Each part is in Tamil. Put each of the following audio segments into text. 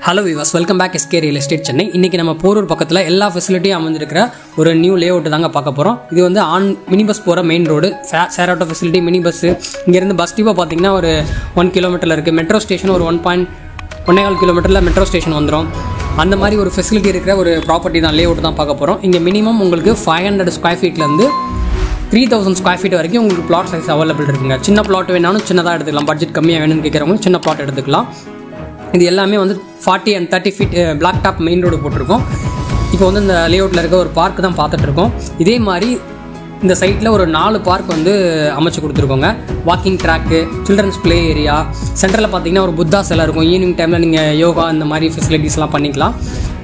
hello viewers welcome back SK real estate Chennai இன்றைக்கி நம்ம போரூர் பக்கத்தில் எல்லா ஃபெசிலிட்டியும் அமைஞ்சிருக்கிற ஒரு நியூ லே அவுட் தாங்க பார்க்க போகிறோம் இது வந்து ஆன் மினி பஸ் போகிற main road share auto facility mini bus இங்கேருந்து பஸ் டிப்போ பார்த்தீங்கன்னா ஒரு ஒன் கிலோமீட்டரில் இருக்குது மெட்ரோ ஸ்டேஷன் ஒரு ஒன் பாயிண்ட் ஒன்னேகால் கிலோமீட்டரில் மெட்ரோ ஸ்டேஷன் வந்துடும் அந்த மாதிரி ஒரு ஃபெசிலிட்டி இருக்கிற ஒரு ப்ராப்பர்ட்டி தான் லே அவுட் தான் பார்க்க போகிறோம் இங்கே மினிமம் உங்களுக்கு ஃபைவ் ஹண்ட்ரட் ஸ்கொயர் ஃபீட்லேருந்து த்ரீ தௌசண்ட் ஸ்கொயர் ஃபீட் வரைக்கும் உங்களுக்கு பிளாட் சைஸ் அவைலபிள் இருக்குங்க சின்ன பிளாட் வேணாலும் சின்னதாக எடுத்துக்கலாம் பட்ஜெட் கம்மியாக வேணும்னு கேட்குறவங்க சின்ன பிளாட் எடுத்துக்கலாம் இது எல்லாமே வந்து forty and thirty feet black top main road போட்டிருக்கோம் இப்போ வந்து இந்த லேஅவுட்டில் இருக்க ஒரு பார்க் தான் பார்த்துட்டு இருக்கோம் இதே மாதிரி இந்த சைட்டில் ஒரு நாலு பார்க் வந்து அமைச்சு கொடுத்துருக்கோங்க walking track children's play area சென்டரில் பார்த்தீங்கன்னா ஒரு புத்தா சிலை இருக்கும் ஈவினிங் டைமில் நீங்கள் யோகா இந்த மாதிரி ஃபெசிலிட்டிஸ்லாம் பண்ணிக்கலாம்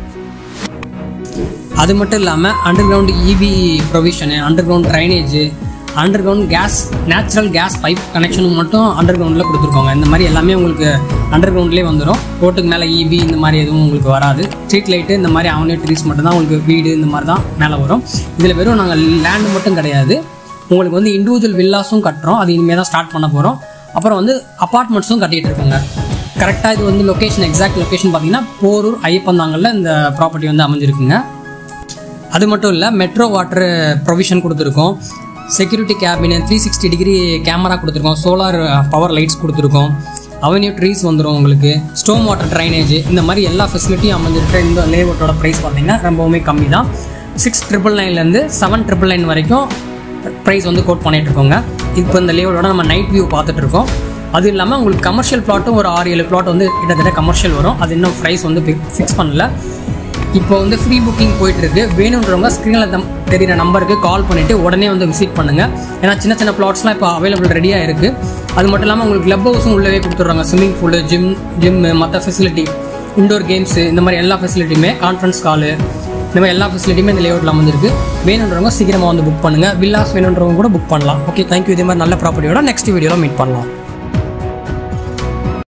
அது மட்டும் இல்லாமல் underground EB provision underground drainage underground gas natural gas pipe கனெக்ஷனும் மட்டும் அண்டர் கிரவுண்டில் கொடுத்துருக்கோங்க இந்த மாதிரி எல்லாமே உங்களுக்கு அண்டர் கிரவுண்ட்லேயே வந்துடும் ரோட்டுக்கு மேலே இபி இந்த மாதிரி எதுவும் உங்களுக்கு வராது ஸ்ட்ரீட் லைட்டு இந்த மாதிரி அவனே ட்ரீஸ் மட்டும் தான் உங்களுக்கு வீடு இந்த மாதிரி தான் மேலே வரும் இதில் வெறும் நாங்கள் லேண்டு மட்டும் கிடையாது உங்களுக்கு வந்து இண்டிவிஜுவல் வில்லாஸும் கட்டுறோம் அது இனிமேல் தான் ஸ்டார்ட் பண்ண போகிறோம் அப்புறம் வந்து அப்பார்ட்மெண்ட்ஸும் கட்டிகிட்டு இருக்கோங்க கரெக்டாக இது வந்து லொக்கேஷன் எக்ஸாக்ட் லொக்கேஷன் பார்த்தீங்கன்னா போரூர் ஐயப்பந்தாங்கல்ல இந்த ப்ராப்பர்ட்டி வந்து அமைஞ்சிருக்குங்க அது மட்டும் இல்லை மெட்ரோ வாட்டர் ப்ரொவிஷன் கொடுத்துருக்கோம் security cabin three sixty degree camera கொடுத்துருக்கோம் சோலார் பவர் லைட்ஸ் கொடுத்துருக்கோம் அவென்யூ ட்ரீஸ் வந்துடும் உங்களுக்கு ஸ்டோம் வாட்டர் ட்ரைனேஜ் இந்த மாதிரி எல்லா ஃபெசிலிட்டியும் அமைஞ்சிருக்க இந்த லேஅவுட்டோட ப்ரைஸ் பார்த்தீங்கன்னா ரொம்பவுமே கம்மி தான் சிக்ஸ் ட்ரிபிள் நைன்லேருந்து செவன் ட்ரிபிள் நைன் வரைக்கும் ப்ரைஸ் வந்து கோட் பண்ணிட்டு இருக்கோங்க இப்போ இந்த லேஅவுட்டோட நம்ம நைட் வியூ பார்த்துட்டு இருக்கோம் அது இல்லாமல் உங்களுக்கு கமர்ஷியல் பிளாட்டும் ஒரு ஆறு ஏழு பிளாட் வந்து கிட்டத்தட்ட கமர்ஷியல் வரும் அது இன்னும் ப்ரைஸ் வந்து ஃபிக்ஸ் பண்ணல இப்போ வந்து ஃப்ரீ புக்கிங் போயிட்டு இருக்கு வேணுன்றவங்க ஸ்க்ரீனில் தம் தெரியிற நம்பருக்கு கால் பண்ணிவிட்டு உடனே வந்து விசிட் பண்ணுங்கள் ஏன்னா சின்ன சின்ன பிளாட்ஸ்லாம் இப்போ அவைலபிள் ரெடியாக இருக்குது அது மட்டும் இல்லாமல் உங்களுக்கு கிளப் ஹவுஸும் உள்ளவே கொடுத்துட்றாங்க ஸ்விம்மிங் பூலு ஜிம் ஜிம்மு மற்ற ஃபெசிலிட்டி இண்டோர் கேம்ஸு இந்த மாதிரி எல்லா ஃபெசிலிட்டியுமே கான்ஃபரன்ஸ் காலு இந்த மாதிரி எல்லா ஃபெசிலிட்டியுமே இந்த லேஅவுட்டில் வந்துருக்கு வேணுன்றவங்க சீக்கிரமாக வந்து புக் பண்ணுங்கள் வில்லாஸ் வேணுன்றவங்க கூட புக் பண்ணலாம் ஓகே தேங்க்யூ இதே மாதிரி நல்ல ப்ராப்பர்ட்டியோட நெக்ஸ்ட் வீடியோவில் மீட் பண்ணலாம்